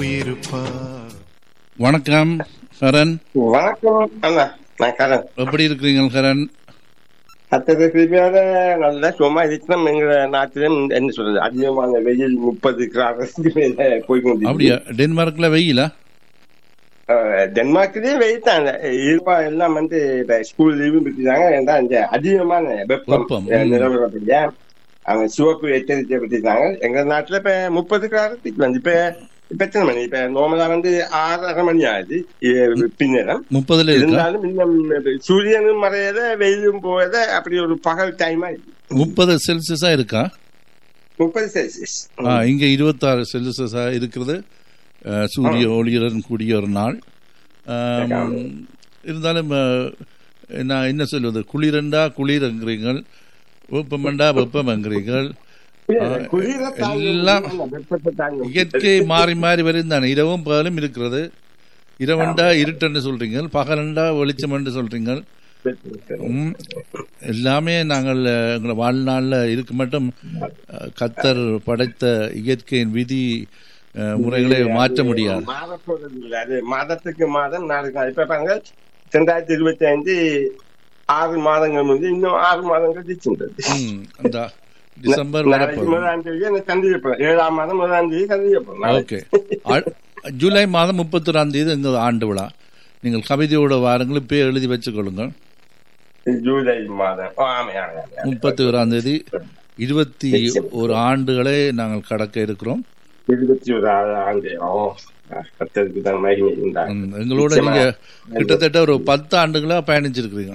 போயிருப்பார் வணக்கம் கரண் வணக்கம் அண்ணா நான் கரண் எப்படி இருக்கிறீங்க கரண் அத்தனை கிருமியோட நல்லா சும்மா இருக்கணும் எங்க நாட்டிலும் என்ன சொல்றது அதிகமான வெயில் முப்பது கிராமத்துக்கு மேல போய் அப்படியா டென்மார்க்ல வெயிலா டென்மார்க்லயே வெயில் தான் இருப்பா எல்லாம் வந்து இப்ப ஸ்கூல் லீவு விட்டுட்டாங்க ஏன்னா இந்த அதிகமான வெப்பம் வெப்பம், அஹ், ம். நிலவரப்படியா அவங்க சிவப்பு எச்சரிக்கை விட்டுட்டாங்க எங்க நாட்டுல இப்ப முப்பது கிராமத்துக்கு வந்து இப்ப இப்ப எத்தனை மணி இப்ப நார்மலா வந்து ஆறரை மணி ஆகுது இ- பின்னரம் முப்பதுல இருக்கா இருந்தாலும் இன்னும் சூரியனும் மறையத வெயிலும் போயத அப்படி ஒரு பகல் டைமா முப்பது செல்சியஸா இருக்கா முப்பது செல்சியஸ் ஆ, இங்க இருபத்தாறு செல்சியஸா இருக்கிறது அஹ், சூரிய ஒளியுடன் கூடிய ஒரு நாள் ஆம், இருந்தாலும் அஹ், நான் என்ன சொல்வது குளிரண்டா குளிரங்கிறீர்கள் வெப்பமண்டா வெப்பமங்கிறீர்கள் குளிர எல்லாம் வெப்பத்தை தாங்க இயற்கை மாறி மாறி வரும் தானே இரவும் பகலும் இருக்கிறது இரவண்டா இருட்டுன்னு சொல்றீங்க பகலண்டா வெளிச்சம்னு சொல்றீங்க ம், எல்லாமே நாங்கள் அஹ், எங்களை வாழ்நாளில் இருக்க மட்டும் அஹ், கத்தர் படைத்த இயற்கையின் விதி அஹ், முறைகளை மாற்ற முடியாது மாற போறது இல்ல அது மாதத்துக்கு மாதம் நாளுக்கு நாள் இப்ப பாருங்க ரெண்டாயிரத்தி இருபத்தி ஐந்து ஆறு மாதங்கள் வந்து இன்னும் ஆறு மாதங்கள் இருக்கின்றது ம், அந்த டிசம்பர் நாளைக்கு வரப்போகுது முதலாம் தேதி எனக்கு சந்திக்கப்படும் ஏழாம் மாதம் முதலாம் தேதி சந்திக்கப்படும் ஓகே அ- ஜூலை மாதம் முப்பத்தொராம் தேதி எங்கள் ஆண்டு விழா நீங்கள் கவிதையோட வாரங்கள் இப்போ எழுதி வச்சுக்கொள்ளுங்கள் ஜூலை மாதம் ஆ, ஆமா ஆமா, ஆமா. முப்பத்தி ஓராம் தேதி இருபத்தி ஒரு ஆண்டுகளை நாங்கள் கடக்க இருக்கிறோம் இருபத்தி ஒரு ஆண்டு ஓ கத்தருக்கு தான் மகிமை உண்டாகும் ம், எங்களோட நீங்க கிட்டத்தட்ட ஒரு பத்து ஆண்டுகளா பயணிச்சிருக்கிறீங்க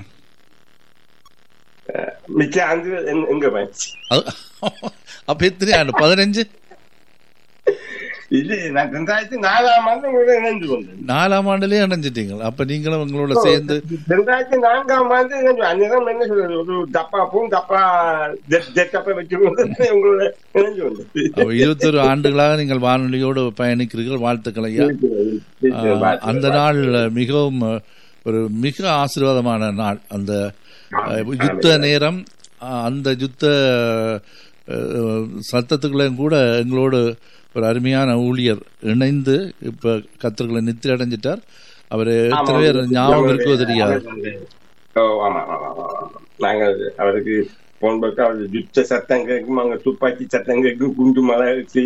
மிச்ச ஆண்டு எங்க- எங்க போயிடுச்சு அது- அப்ப எத்தனை ஆண்டு பதினஞ்சு இது நான் ரெண்டாயிரத்தி நாலாம் ஆண்டு உங்களோட இணைந்து கொண்டேன் நாலாம் ஆண்டுலயே அடைஞ்சிட்டீங்க அப்ப நீங்களும் உங்களோட சேர்ந்து ரெண்டாயிரத்தி நான்காம் ஆண்டு இணைஞ்சு அந்நேரம் என்ன சொல்றது ஒரு டப்பா பூம் டப்பா டப்பா வச்சு கொண்டு உங்களோட இணைஞ்சு கொண்டது அப்ப இருபத்தொரு ஆண்டுகளாக நீங்கள் வானொலியோடு பயணிக்கிறீர்கள் வாழ்த்துக்கள் ஐயா ஆஹ், அந்த நாள் மிகவும் அஹ், ஒரு மிக ஆசீர்வாதமான நாள் அந்த அஹ், யுத்த நேரம் அஹ், அந்த யுத்த அஹ், சத்தத்துக்குள்ளேயும் கூட எங்களோடு ஒரு அருமையான ஊழியர் இணைந்து இப்ப கத்தர்களை நித்திரை அடைஞ்சிட்டார் அவர் எத்தனை பேர் ஞாபகம் இருக்கோ தெரியாது ஓ ஆமா ஆமா ஆமா ஆமா. நாங்கள் அவருக்கு போன் போட்டு அவர் யுத்த சத்தம் கேட்கும் அங்க துப்பாக்கி சத்தம் கேட்கும் குண்டு மலை